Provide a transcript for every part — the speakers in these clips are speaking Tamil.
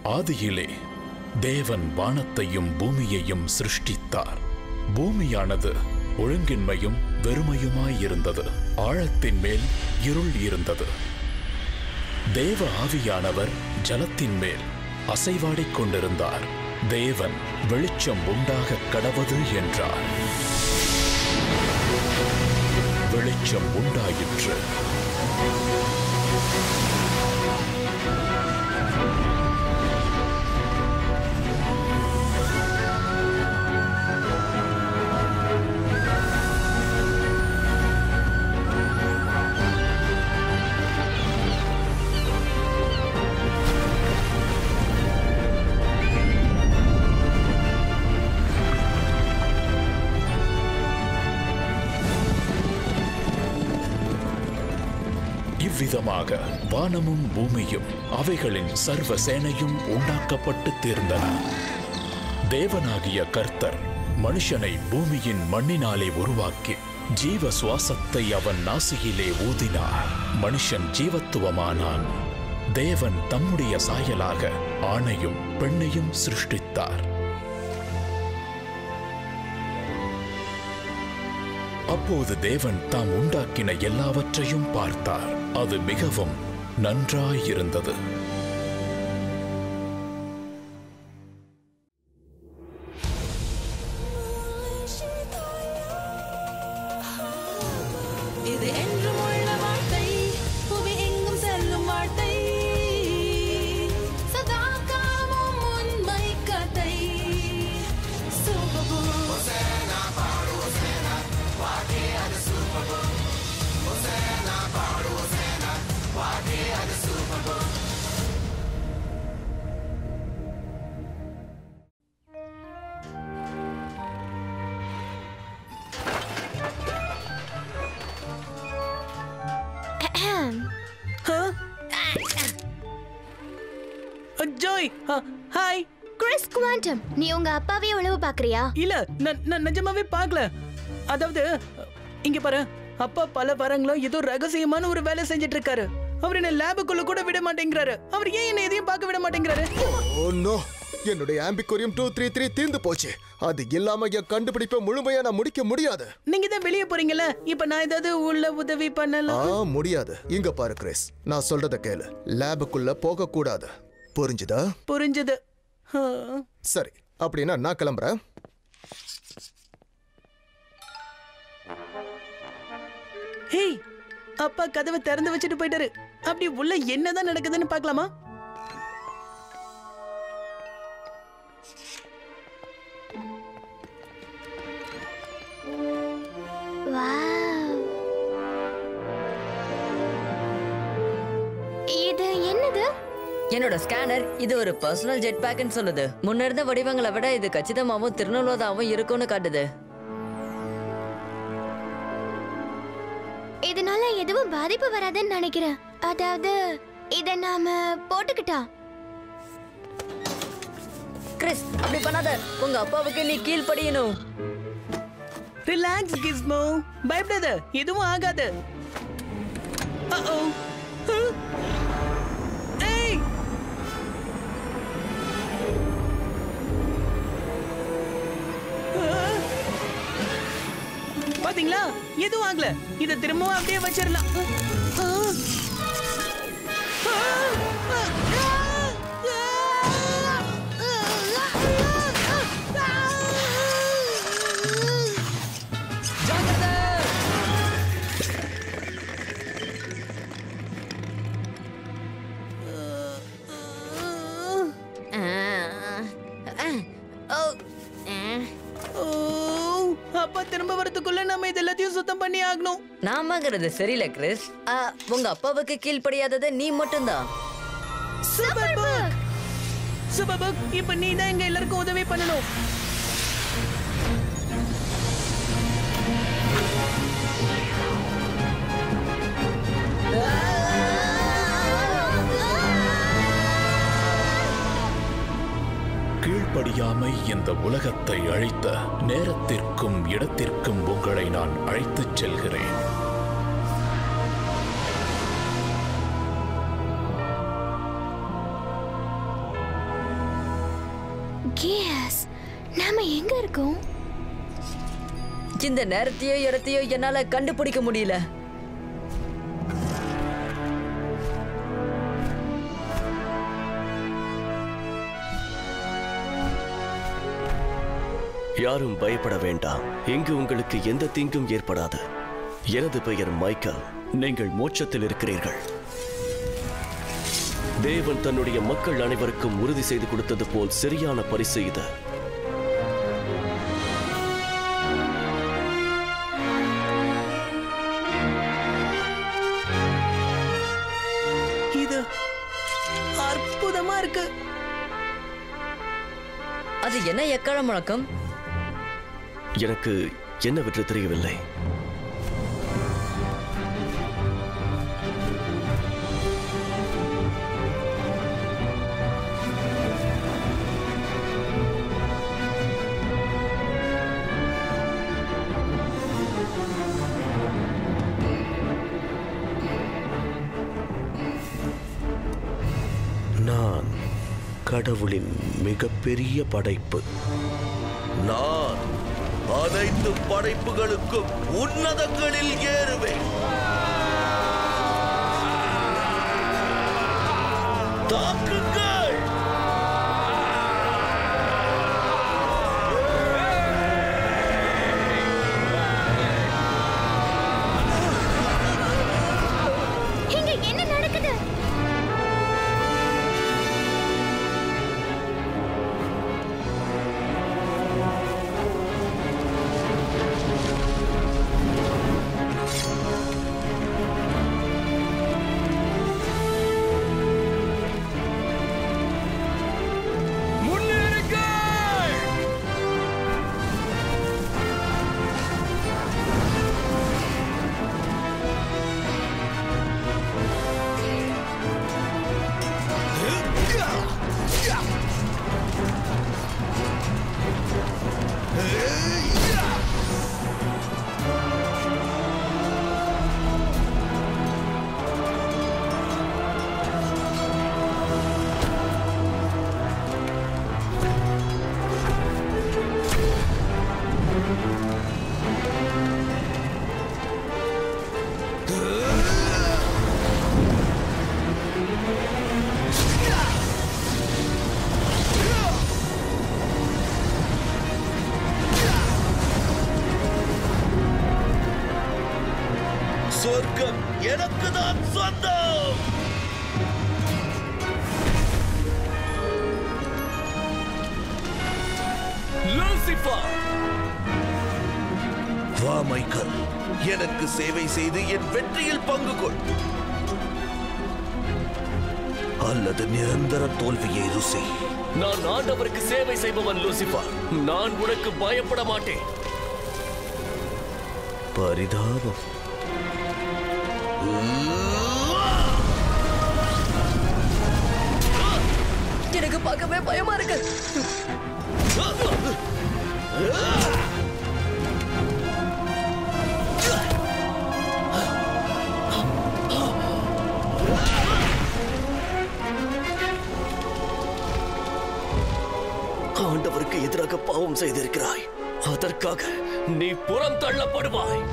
ஆதியிலே தேவன் வானத்தையும் பூமியையும் சிருஷ்டித்தார் பூமியானது ஒழுங்கின்மையும் வெறுமையுமாயிருந்தது ஆழத்தின் மேல் இருள் இருந்தது தேவ ஆவியானவர் ஜலத்தின் மேல் அசைவாடிக் கொண்டிருந்தார் தேவன் வெளிச்சம் உண்டாக கடவது என்றார் வெளிச்சம் உண்டாயிற்று இவ்விதமாக வானமும் பூமியும் அவைகளின் சர்வ சேனையும் உண்டாக்கப்பட்டு தீர்ந்தன தேவனாகிய கர்த்தர் மனுஷனை பூமியின் மண்ணினாலே உருவாக்கி ஜீவ சுவாசத்தை அவன் நாசியிலே ஊதினார் மனுஷன் ஜீவத்துவமானான் தேவன் தம்முடைய சாயலாக ஆணையும் பெண்ணையும் சிருஷ்டித்தார் அப்போது தேவன் தாம் உண்டாக்கின எல்லாவற்றையும் பார்த்தார் அது மிகவும் நன்றாயிருந்தது இது என்றும் உள்ள வார்த்தை புவி எங்கும் செல்லும் வார்த்தை சதா காமும் உண்மை கதை super joy hi Chris quantum நீ உங்க அப்பாவே உழவு பாக்குறியா இல்ல நான் நான் நிஜமாவே பார்க்கல அதாவது இங்க பாரு அப்பா பல வாரங்களா ஏதோ ரகசியமான ஒரு வேலை செஞ்சுட்டு இருக்காரு அவர் என்ன லேபுக்குள்ள கூட விட மாட்டேங்கிறாரு அவர் ஏன் என்ன எதையும் பார்க்க விட மாட்டேங்கிறாரு ஓ நோ என்னுடைய ஆம்பிகோரியம் டூ த்ரீ த்ரீ தீர்ந்து போச்சு அது இல்லாம என் கண்டுபிடிப்பை முழுமையா நான் முடிக்க முடியாது நீங்க தான் வெளியே போறீங்கல்ல இப்ப நான் ஏதாவது உள்ள உதவி ஆ பண்ணலாம் முடியாது இங்க பாரு கிறிஸ் நான் சொல்றத கேளு லேபுக்குள்ள போக கூடாது புரிஞ்சுதா புரிஞ்சது ஆ. சரி அப்படின்னா நான் கிளம்புறேன் ஹேய் அப்பா கதவை திறந்து வச்சுட்டு போயிட்டாரு அப்படி உள்ள என்னதான் நடக்குதுன்னு பார்க்கலாமா வாவ் இது என்னது என்னோட ஸ்கேனர் இது ஒரு பர்சனல் ஜெட் பேக்னு சொல்லுது முன்ன இருந்த வடிவங்களை விட இது கச்சிதமாவும் திருநுள்ளதாவும் இருக்கும்னு காட்டுது இதனால எதுவும் பாதிப்பு வராதுன்னு நினைக்கிறேன் அதாவது இத நாம போட்டுக்கிட்டா கிறிஸ் அப்படி பண்ணாத உங்க அப்பாவுக்கு நீ கீழ்ப்படியணும் ரிலாக்ஸ் கிஸ்மோ பயப்படாத எதுவும் ஆகாது Uh-oh. Huh? ஏய் Ah. பாத்தீங்களா எதுவும் ஆகல இத திரும்பவும் அப்படியே வச்சிடலாம் Ah. Ah. ஓ, அப்பா திரும்ப வரதுக்குள்ள நம்ம இது எல்லாத்தையும் சுத்தம் பண்ணி ஆகணும் நாமங்கிறது சரியில்லை கிறிஸ் ஆ, உங்க அப்பாவுக்கு கீழ்ப்படியாதது நீ மட்டும்தான் சூப்பர் புக் சூப்பர் புக் இப்போ நீ தான் எங்க எல்லாருக்கும் உதவி பண்ணணும் கீழ்ப்படியாமை இந்த உலகத்தை அழித்த நேரத்திற்கும் இடத்திற்கும் உங்களை நான் அழைத்துச் செல்கிறேன் கேஸ் நாம எங்க இருக்கோம் இந்த நேரத்தையோ இடத்தையோ என்னால கண்டுபிடிக்க முடியல யாரும் பயப்பட வேண்டாம் இங்கு உங்களுக்கு எந்த தீங்கும் ஏற்படாது எனது பெயர் மைக்கேல் நீங்கள் மோட்சத்தில் இருக்கிறீர்கள் தேவன் தன்னுடைய மக்கள் அனைவருக்கும் உறுதி செய்து கொடுத்தது போல் சரியான பரிசு இது இது அற்புதமா இருக்கு அது என்ன எக்கால முழக்கம் எனக்கு என்னவென்று தெரியவில்லை நான் கடவுளின் மிகப்பெரிய படைப்பு நான் அனைத்து படைப்புகளுக்கும் உன்னதங்களில் ஏறுவேன் தாக்குங்கள் இங்க என்ன நடக்குது சொர்க்கம் எனக்கு தான் சொந்தம் வா மைக்கேல் எனக்கு சேவை செய்து என் வெற்றியில் பங்கு கொள் அல்லது நிரந்தர தோல்வியை ருசி நான் ஆண்டவருக்கு சேவை செய்பவன் லூசிபர் நான் உனக்கு பயப்பட மாட்டேன் பரிதாபம் எனக்கு பார்க்கவே பயமா இருக்கு ஆண்டவருக்கு எதிராக பாவம் செய்திருக்கிறாய் அதற்காக நீ புறம் தள்ளப்படுவாய்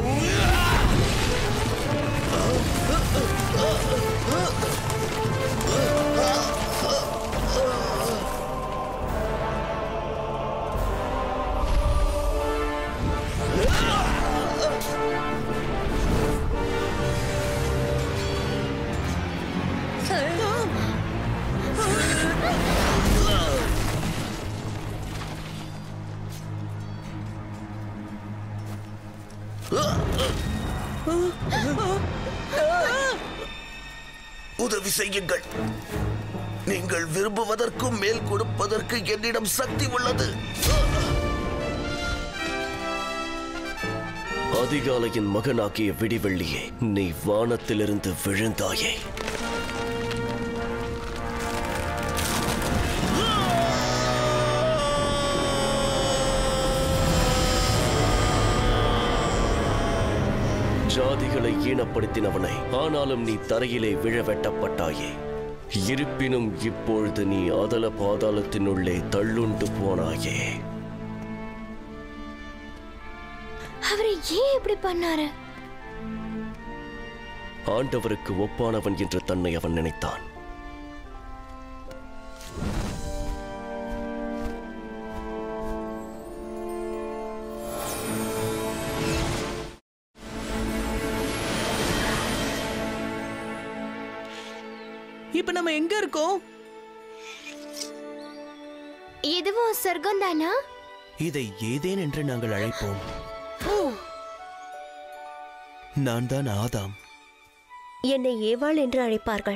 உதவி செய்யுங்கள் நீங்கள் விரும்புவதற்கும் மேல் கொடுப்பதற்கு என்னிடம் சக்தி உள்ளது அதிகாலையின் மகனாகிய விடிவெள்ளியே நீ வானத்திலிருந்து விழுந்தாயே ஜாதிகளை ஈனப்படுத்தினவனை ஆனாலும் நீ தரையிலே விழ வெட்டப்பட்டாயே இருப்பினும் இப்பொழுது நீ அதல பாதாளத்தினுள்ளே தள்ளுண்டு போனாயே அவரை ஏன் இப்படி பண்ணாரு ஆண்டவருக்கு ஒப்பானவன் என்று தன்னை அவன் நினைத்தான் இப்ப நம்ம எங்க இருக்கோம் இதுவும் சொர்க்கம் தானா இதை ஏதேன் என்று நாங்கள் அழைப்போம் நான் தான் ஆதாம் என்னை ஏவாள் என்று அழைப்பார்கள்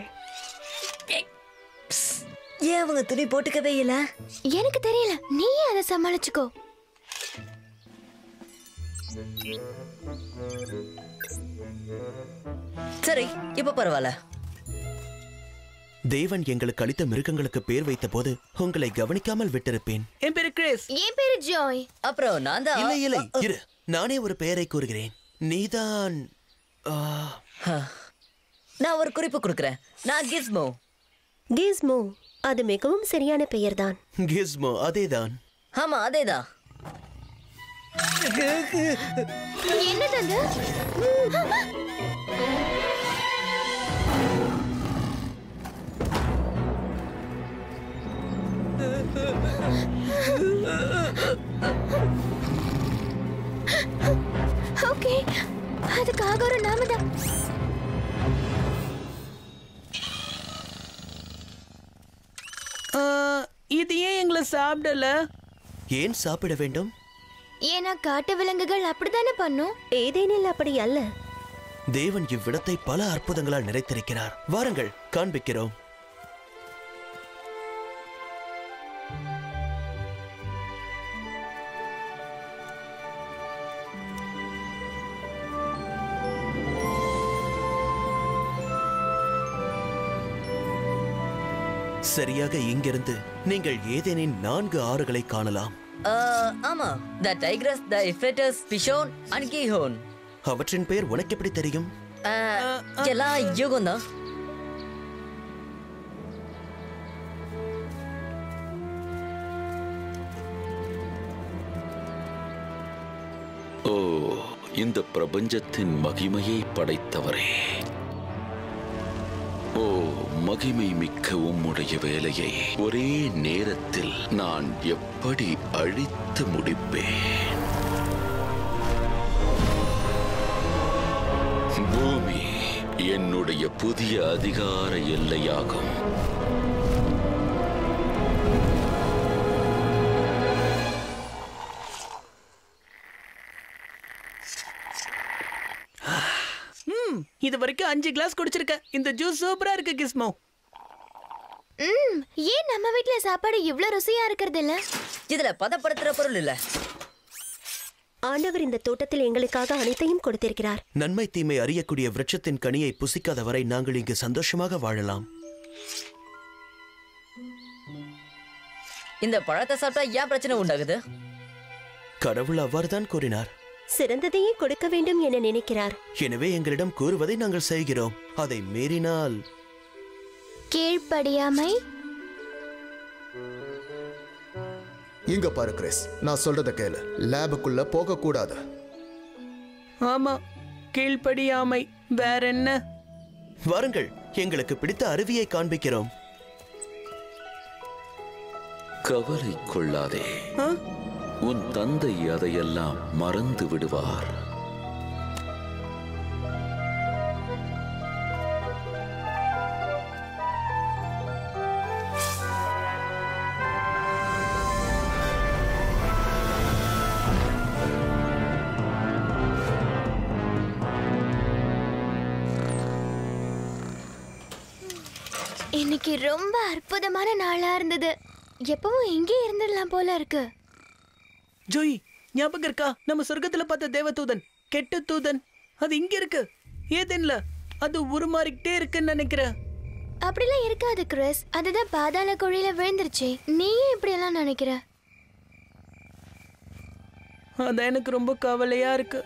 ஏன் அவங்க துணி போட்டுக்கவே இல்ல எனக்கு தெரியல நீயே அதை சமாளிச்சுக்கோ சரி இப்ப பரவாயில்ல தேவன் எங்களுக்கு அளித்த மிருகங்களுக்கு பேர் வைத்தபோது உங்களை கவனிக்காமல் விட்டிருப்பேன் என் பேரு கிறிஸ் என் பேரு ஜாய் அப்புறம் நான் தான் இல்லை இல்லை இரு நானே ஒரு பெயரை கூறுகிறேன் நீதான் ஆ, நான் ஒரு குறிப்பு கொடுக்குறேன் நான் கிஸ்மோ கீஸ்மோ அது மிகவும் சரியான பெயர்தான் கிஸ்மோ அதேதான் ஆமா அதேதான் என்னது அது ஓகே அதுக்காக ஒரு நாம தான் ஆ, இது ஏன் எங்களை சாப்பிடல ஏன் சாப்பிட வேண்டும் ஏன்னா காட்டு விலங்குகள் அப்படித்தானே பண்ணும் ஏதேனில் அப்படி அல்ல தேவன் இவ்விடத்தை பல அற்புதங்களால் நிறைத்திருக்கிறார் வாருங்கள் காண்பிக்கிறோம் சரியாக இங்கிருந்து நீங்கள் ஏதேனின் நான்கு ஆறுகளை காணலாம் அஹ், ஆமா த டைக்ரஸ் த இஃபெட்டஸ் பிஷோன் அண்ட் கீஹோன் அவற்றின் பெயர் உனக்கு எப்படி தெரியும் எல்லாம் யுகம் தான் ஓ இந்த பிரபஞ்சத்தின் மகிமையை படைத்தவரே ஓ மகிமை மிக்க உம்முடைய வேலையை ஒரே நேரத்தில் நான் எப்படி அழித்து முடிப்பேன் பூமி என்னுடைய புதிய அதிகார எல்லையாகும் ம் இது வரைக்கும் அஞ்சு கிளாஸ் குடிச்சிருக்கேன் இந்த ஜூஸ் சூப்பரா இருக்கு கிஸ்மோ ம் ஏன் நம்ம வீட்ல சாப்பாடு இவ்ளோ ருசியா இருக்கிறது இல்ல இதுல பதப்படுத்துற பொருள் இல்ல ஆண்டவர் இந்த தோட்டத்தில் எங்களுக்காக அனைத்தையும் கொடுத்திருக்கிறார் நன்மை தீமை அறியக்கூடிய விருட்சத்தின் கனியை புசிக்காத வரை நாங்கள் இங்கு சந்தோஷமாக வாழலாம் இந்த பழத்தை சாப்பிட்டா ஏன் பிரச்சனை உண்டாகுது கடவுள் அவ்வாறுதான் கூறினார் சிறந்ததையே கொடுக்க வேண்டும் என நினைக்கிறார் எனவே எங்களிடம் கூறுவதை நாங்கள் செய்கிறோம் அதை மீறினால் கீழ்ப்படியாமை இங்க பாரு கிறிஸ் நான் சொல்றத கேளு லேபுக்குள்ள போக கூடாது ஆமா கீழ்ப்படியாமை வேற என்ன வாருங்கள் எங்களுக்கு பிடித்த அருவியை காண்பிக்கிறோம் கவலை கொள்ளாதே ஆ? உன் தந்தை அதையெல்லாம் மறந்து விடுவார் இன்னைக்கு ரொம்ப அற்புதமான நாளா இருந்தது எப்பவும் இங்கே இருந்துடலாம் போல இருக்கு ஜோய் ஞாபகம் இருக்கா நம்ம சொர்க்கத்துல பார்த்த தேவதூதன் கெட்ட தூதன் அது இங்க இருக்கு ஏதேன்ல அது உருமாறிக்கிட்டே இருக்குன்னு நினைக்கிறேன் அப்படிலாம் இருக்காது கிறிஸ் அதுதான் பாதாள குழியில விழுந்துருச்சு நீயும் இப்படி எல்லாம் நினைக்கிற அதான் எனக்கு ரொம்ப கவலையா இருக்கு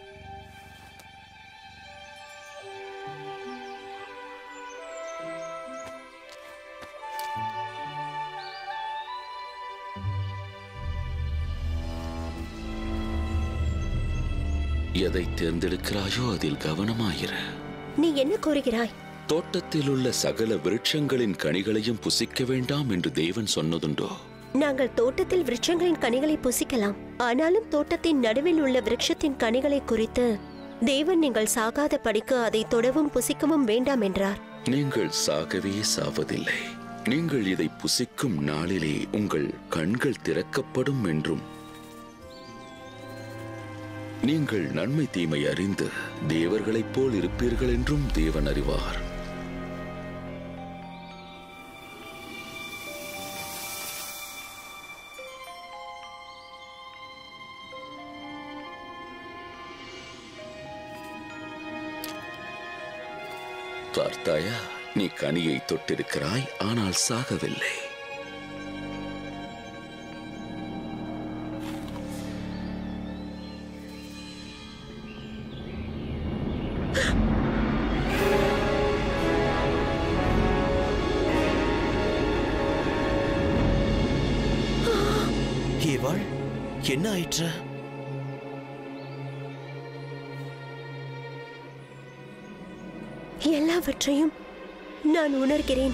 எதை தேர்ந்தெடுக்கிறாயோ அதில் கவனமாயிரு நீ என்ன கூறுகிறாய் தோட்டத்தில் உள்ள சகல விருட்சங்களின் கனிகளையும் புசிக்க வேண்டாம் என்று தேவன் சொன்னதுண்டோ நாங்கள் தோட்டத்தில் விருட்சங்களின் கனிகளை புசிக்கலாம் ஆனாலும் தோட்டத்தின் நடுவில் உள்ள விருட்சத்தின் கனிகளை குறித்து தேவன் நீங்கள் சாகாத படிக்கு அதை தொடவும் புசிக்கவும் வேண்டாம் என்றார் நீங்கள் சாகவே சாவதில்லை நீங்கள் இதை புசிக்கும் நாளிலே உங்கள் கண்கள் திறக்கப்படும் என்றும் நீங்கள் நன்மை தீமை அறிந்து தேவர்களைப் போல் இருப்பீர்கள் என்றும் தேவன் அறிவார் பார்த்தாயா நீ கனியை தொட்டிருக்கிறாய் ஆனால் சாகவில்லை ஏவாள் என்ன ஆயிற்று எல்லாவற்றையும் நான் உணர்கிறேன்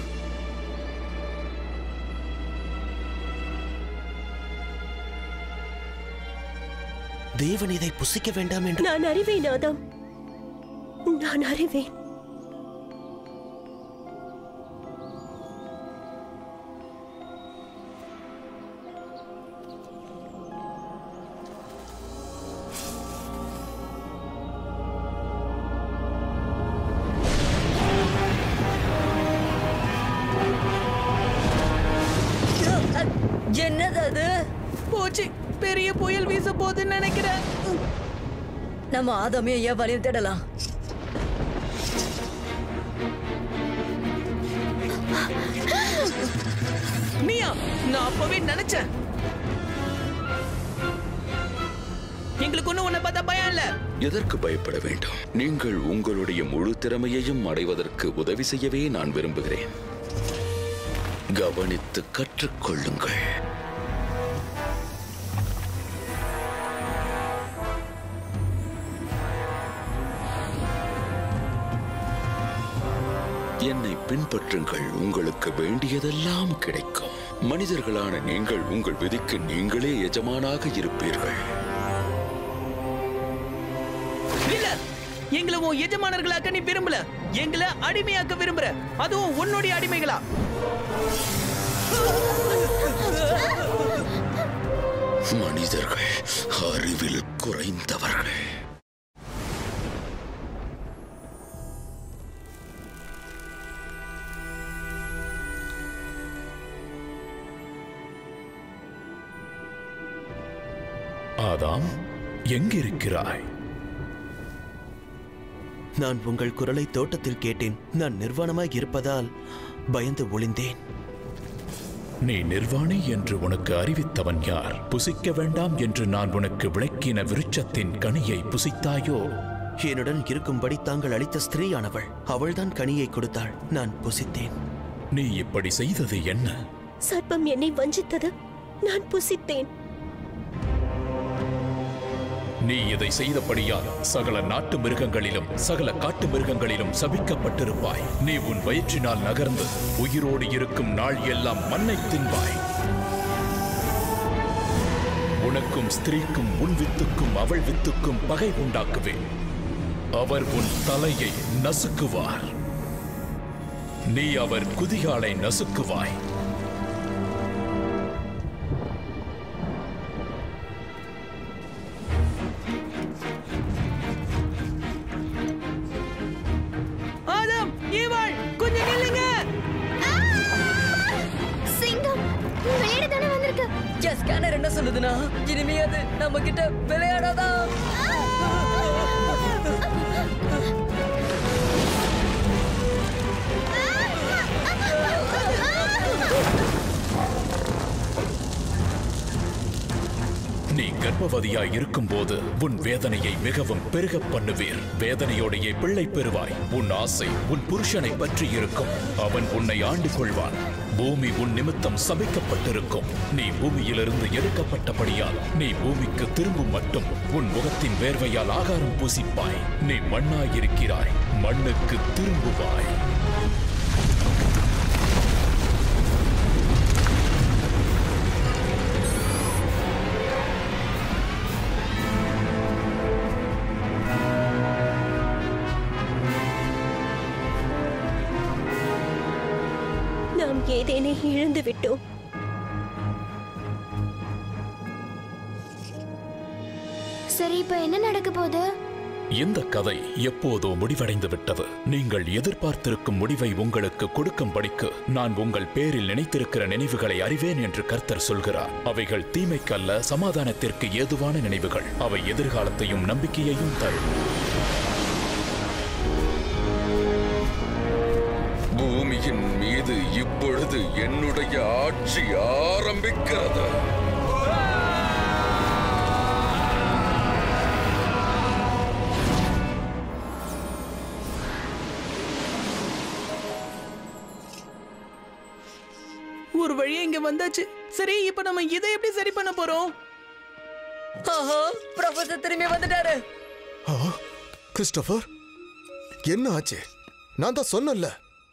தேவன் இதை புசிக்க வேண்டாம் என்று நான் அறிவேன் ஆதாம் நான் அறிவேன் என்னது அது போச்சு பெரிய புயல் வீச போகுதுன்னு நினைக்கிறேன் நம்ம ஆதாமையும் ஏன் வழியும் தேடலாம் நீயா நான் அப்பவே நினைச்சேன் எங்களுக்கு ஒண்ணும் உன்னை பார்த்தா பயம் இல்ல எதற்கு பயப்பட வேண்டும் நீங்கள் உங்களுடைய முழு திறமையையும் அடைவதற்கு உதவி செய்யவே நான் விரும்புகிறேன் கவனித்து கற்றுக்கொள்ளுங்கள் என்னை பின்பற்றுங்கள் உங்களுக்கு வேண்டியதெல்லாம் கிடைக்கும் மனிதர்களான நீங்கள் உங்கள் விதிக்கு நீங்களே எஜமானாக இருப்பீர்கள் இல்ல எங்களை உன் எஜமானர்களாக்க நீ விரும்பல எங்களை அடிமையாக்க விரும்புற அதுவும் உன்னுடைய அடிமைகளா மனிதர்கள் அறிவில் குறைந்தவர்கள் ஆதாம் எங்கிருக்கிறாய் நான் உங்கள் குரலை தோட்டத்தில் கேட்டேன் நான் நிர்வாணமாய் இருப்பதால் பயந்து ஒளிந்தேன் நீ நிர்வாணி என்று உனக்கு அறிவித்தவன் யார் புசிக்க வேண்டாம் என்று நான் உனக்கு விளக்கின விருட்சத்தின் கனியை புசித்தாயோ என்னுடன் இருக்கும்படி தாங்கள் அளித்த ஸ்திரீயானவள் அவள்தான் கனியை கொடுத்தாள் நான் புசித்தேன் நீ இப்படி செய்தது என்ன சர்ப்பம் என்னை வஞ்சித்தது நான் புசித்தேன் நீ இதை செய்தபடியால் சகல நாட்டு மிருகங்களிலும் சகல காட்டு மிருகங்களிலும் சபிக்கப்பட்டிருப்பாய் நீ உன் வயிற்றினால் நகர்ந்து உயிரோடு இருக்கும் நாள் எல்லாம் மண்ணை தின்பாய் உனக்கும் ஸ்திரீக்கும் உன் வித்துக்கும் அவள் வித்துக்கும் பகை உண்டாக்குவேன் அவர் உன் தலையை நசுக்குவார் நீ அவர் குதிகாலை நசுக்குவாய் ஆதாம் ஈவாள் கொஞ்சம் நில்லுங்க சிங்கம் விளையாட தானே வந்திருக்கு எஸ் ஸ்கேனர் என்ன சொல்லுதுன்னா இனிமே அது நம்ம கிட்ட விளையாடாதான் நீ கற்று கர்ப்பவதியாய் இருக்கும்போது உன் வேதனையை மிகவும் பெருகப் பண்ணுவீர் வேதனையோடையே பிள்ளை பெறுவாய் உன் ஆசை உன் புருஷனை பற்றி இருக்கும் அவன் உன்னை ஆண்டு கொள்வான் பூமி உன் நிமித்தம் சபிக்கப்பட்டிருக்கும் நீ பூமியிலிருந்து எடுக்கப்பட்டபடியால் நீ பூமிக்கு திரும்பும் மட்டும் உன் முகத்தின் வேர்வையால் ஆகாரம் பூசிப்பாய் நீ மண்ணாயிருக்கிறாய் மண்ணுக்கு திரும்புவாய் நாம் ஏதேனை இழந்து விட்டோம் சரி இப்ப என்ன நடக்க போகுது இந்த கதை எப்போதோ முடிவடைந்து விட்டது நீங்கள் எதிர்பார்த்திருக்கும் முடிவை உங்களுக்கு கொடுக்கும்படிக்கு நான் உங்கள் பேரில் நினைத்திருக்கிற நினைவுகளை அறிவேன் என்று கர்த்தர் சொல்கிறார் அவைகள் தீமைக்கல்ல சமாதானத்திற்கு ஏதுவான நினைவுகள் அவை எதிர்காலத்தையும் நம்பிக்கையையும் தரும் பூமியின் மீது இப்பொழுது என்னுடைய ஆட்சி ஆரம்பிக்கிறது ஒரு வழியா இங்க வந்தாச்சு சரி இப்ப நம்ம இதை எப்படி சரி பண்ண போறோம் ஆஹா ப்ரொஃபசர் திரும்பி வந்துட்டாரு ஆ, கிறிஸ்டோபர் என்ன ஆச்சு நான் தான் சொன்னேன்ல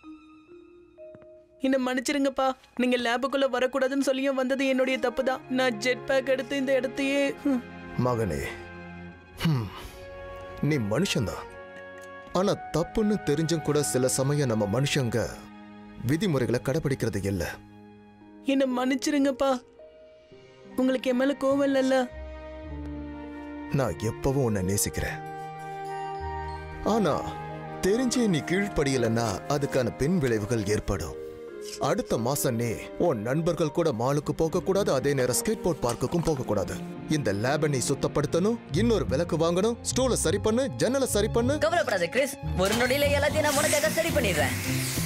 என்ன மன்னிச்சிருங்கப்பா நீங்க லேபுக்குள்ள வரக்கூடாதுன்னு சொல்லியும் வந்தது என்னுடைய தப்பு தான் நான் ஜெட் பேக் எடுத்து இந்த இடத்தையே ஹம், மகனே ஹம், நீ மனுஷன்தான் ஆனா தப்புன்னு தெரிஞ்சும் கூட சில சமயம் நம்ம மனுஷங்க விதிமுறைகளை கடைபிடிக்கிறது இல்ல என்ன மன்னிச்சிருங்கப்பா உங்களுக்கு என் மேல கோவம் இல்லைல்ல நான் எப்பவும் உன்னை நேசிக்கிறேன் ஆனா தெரிஞ்சே நீ கீழ்ப்படியலன்னா அதுக்கான பின் விளைவுகள் ஏற்படும் அடுத்த மாசம் நீ உன் நண்பர்கள் கூட மாலுக்கு போக கூடாது அதே நேரம் ஸ்கேட் போர்ட் பார்க்குக்கும் போக கூடாது இந்த லேபை நீ சுத்தப்படுத்தணும் இன்னொரு விளக்கு வாங்கணும் ஸ்டூலை சரி பண்ணு ஜன்னலை சரி பண்ணு கவலைப்படாத கிறிஸ் ஒரு நொடியில எல்லாத்தையும் நான் உனக்காக சரி பண்ணிடுறேன்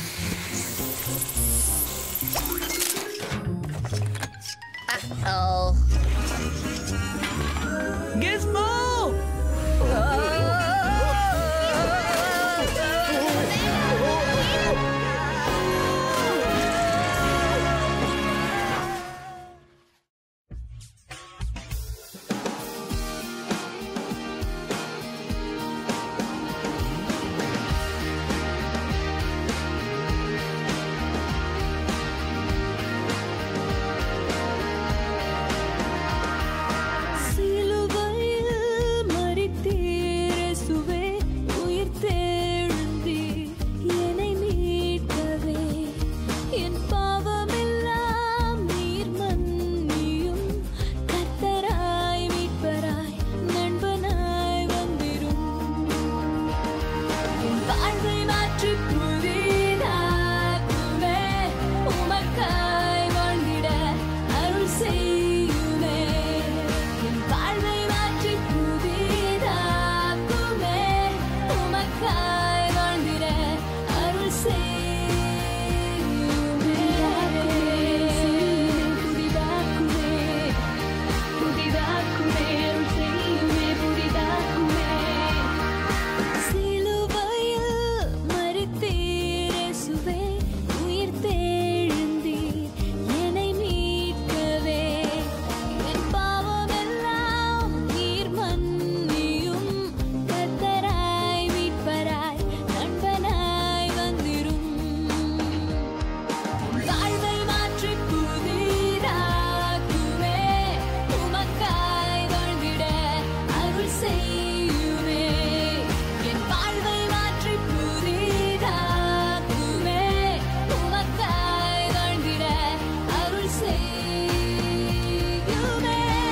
ஓ கெஸ்மோ சிலுவையில் மரித்தீர் இயேசுவே, உயிர்த்தெழுந்தீர் என்னை மீட்கவே. என் பாவமெல்லாம் நீர் மன்னியும். கர்த்தராய் மீட்பராய் நண்பனாய் வந்திரும். என் வாழ்வை மாற்றி புதிதாக்குமே. உமக்காய் வாழ்ந்திட அருள் செய்யுமே. என் வாழ்வை மாற்றி புதிதாக்குமே. உமக்காய் வாழ்ந்திட அருள் செய்யுமே. புதிதாக்குமே. புதிதாக்குமே. அருள் செய்யுமே. புதிதாக்குமே. சிலுவையில் மரித்தீர் இயேசுவே, உயிர்த்தெழுந்தீர் என்னை மீட்கவே. என் பாவமெல்லாம் நீர் மன்னியும். கர்த்தராய் மீட்பராய் நண்பனாய் வந்திரும். வாழ்வை மாற்றி புதிதாக்குமே. உமக்காய் வாழ்ந்திட அருள் செய்யுமே. என் வாழ்வை மாற்றி புதிதாக்குமே. உமக்காய் வாழ்ந்திட அருள் செய்யுமே.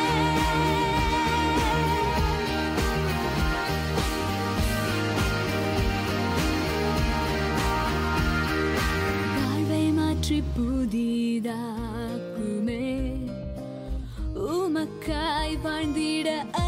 வாழ்வை மாற்றி புதிதாக்குமே உமக்காய் வாழ்ந்திட